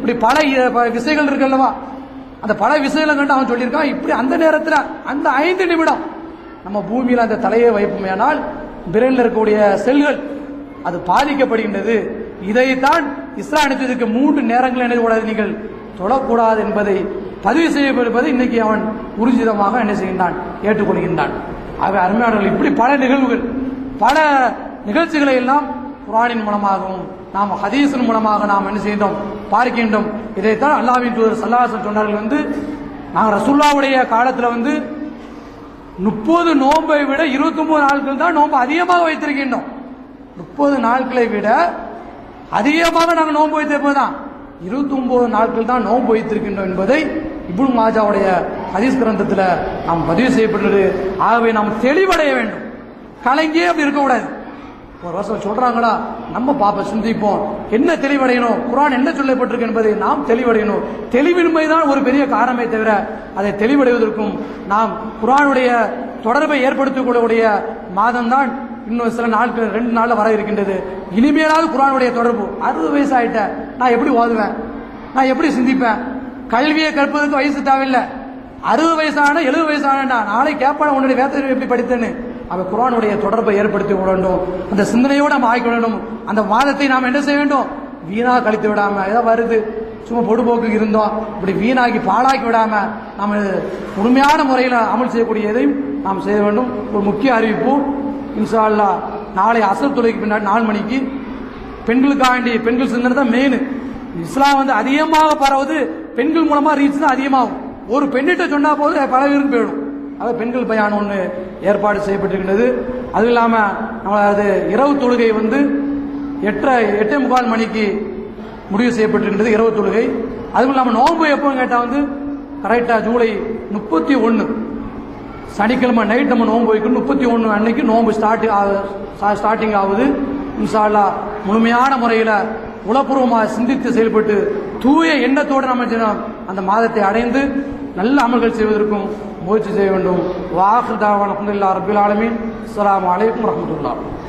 இப்படி பல இ- ப- விஷயங்கள் இருக்குல்லவா அந்த பல விஷயங்களை கண்டு அவன் சொல்லியிருக்கான் இப்படி அந்த நேரத்தில் அந்த ஐந்து நிமிடம் நம்ம பூமியில் அந்த தலையை வைப்போமேனால் பிரெயினில் இருக்கக்கூடிய செல்கள் அது பாதிக்கப்படுகின்றது இதைத்தான் இஸ்ரா அனுப்பியதற்கு மூன்று நேரங்கள் என்ன கூடாது நீங்கள் தொழக்கூடாது என்பதை பதிவு செய்யப்படுவது இன்னைக்கு அவன் ஊர்ஜிதமாக என்ன செய்கின்றான் ஏற்றுக்கொள்கின்றான் ஆக அருமையானவர்கள் இப்படி பல நிகழ்வுகள் பல நிகழ்ச்சிகளை எல்லாம் குரானின் மூலமாகவும் நாம் ஹதீஸின் மூலமாக நாம் என்ன செய்கின்றோம் பார்க்கின்றோம் இதைத்தான் அல்லாஹ்வின் தூதர் சல்லாஹன் சொன்னார்கள் வந்து நாங்கள் ரசூல்லாவுடைய காலத்தில் வந்து முப்பது நோன்பை விட இருபத்தி ஒன்பது நாட்கள் தான் நோன்பு அதிகமாக வைத்திருக்கின்றோம் முப்பது நாட்களை விட அதிகமாக நாங்கள் நோன்பு வைத்திருப்பது தான் இருபத்தி ஒன்பது நாட்கள் தான் நோன்பு வைத்திருக்கின்றோம் என்பதை இப்னு மாஜாவுடைய ஹதீஸ் கிரந்தத்தில் நாம் பதிவு செய்யப்பட்டுள்ளது ஆகவே நாம் தெளிவடைய வேண்டும் கலங்கியே அப்படி இருக்கக்கூடாது ஒரு வருஷம் சொல்றாங்களா நம்ம பாப்ப சிந்திப்போம் என்ன தெளிவடையணும் குரான் என்ன சொல்லப்பட்டிருக்கு என்பதை நாம் தெளிவடையணும் தெளிவின்மை தான் ஒரு பெரிய காரணமே தவிர அதை தெளிவடைவதற்கும் நாம் குரானுடைய தொடர்பை ஏற்படுத்திக் கொள்ளக்கூடிய மாதம் தான் இன்னும் சில நாட்கள் ரெண்டு நாள்ல வர இருக்கின்றது இனிமேலாவது குரானுடைய தொடர்பு அறுபது வயசு ஆயிட்டேன் நான் எப்படி ஓதுவேன் நான் எப்படி சிந்திப்பேன் கல்வியை கற்பதற்கு வயசு தேவையில்லை அறுபது வயசான எழுபது வயசானா நாளை கேட்பான உன்னுடைய வேதத்தை எப்படி படித்தேன்னு அவன் குரானுடைய தொடர்பை ஏற்படுத்தி கொள்ள வேண்டும் அந்த சிந்தனையோடு நம்ம ஆக்கி வேண்டும் அந்த வாதத்தை நாம் என்ன செய்ய வேண்டும் வீணா கழித்து விடாம ஏதோ வருது சும்மா பொடுபோக்கு இருந்தோம் இப்படி வீணாக்கி பாழாக்கி விடாம நாம் முழுமையான முறையில் அமல் செய்யக்கூடிய எதையும் நாம் செய்ய வேண்டும் ஒரு முக்கிய அறிவிப்பு இன்ஷா அல்லாஹ் நாளை அசல் துறைக்கு பின்னாடி நாலு மணிக்கு பெண்களுக்காக வேண்டிய பெண்கள் சிந்தனை தான் மெயின் இஸ்லாம் வந்து அதிகமாக பரவுது பெண்கள் மூலமா ரீச் தான் அதிகமாகும் ஒரு பெண்ணிட்ட சொன்னா போது பல பேருக்கு போயிடும் அதாவது பெண்கள் பயான் ஒன்று ஏற்பாடு செய்யப்பட்டிருக்கின்றது அதுவும் இல்லாம நமது இரவு தொழுகை வந்து எட்டரை எட்டே முக்கால் மணிக்கு முடிவு செய்யப்பட்டிருக்கின்றது இரவு தொழுகை அதுவும் இல்லாம நோன்பு எப்போ கேட்டா வந்து கரெக்டா ஜூலை முப்பத்தி ஒன்று சனிக்கிழமை நைட் நம்ம நோன்பு வைக்கணும் முப்பத்தி ஒன்று அன்னைக்கு நோன்பு ஸ்டார்ட் ஸ்டார்டிங் ஆகுது இன்ஷா அல்லாஹ் முழுமையான முறையில் உளப்பூர்வமாக சிந்தித்து செயல்பட்டு தூய எண்ணத்தோடு நம்ம தினம் அந்த மாதத்தை அடைந்து நல்ல அமல்கள் செய்வதற்கும் முயற்சி செய்ய வேண்டும் வாஹ் தாவான அலமதுல்லா ரபில் ஆலமீன் அஸ்ஸலாமு அலைக்கும் வரஹ்மத்துல்லாஹ்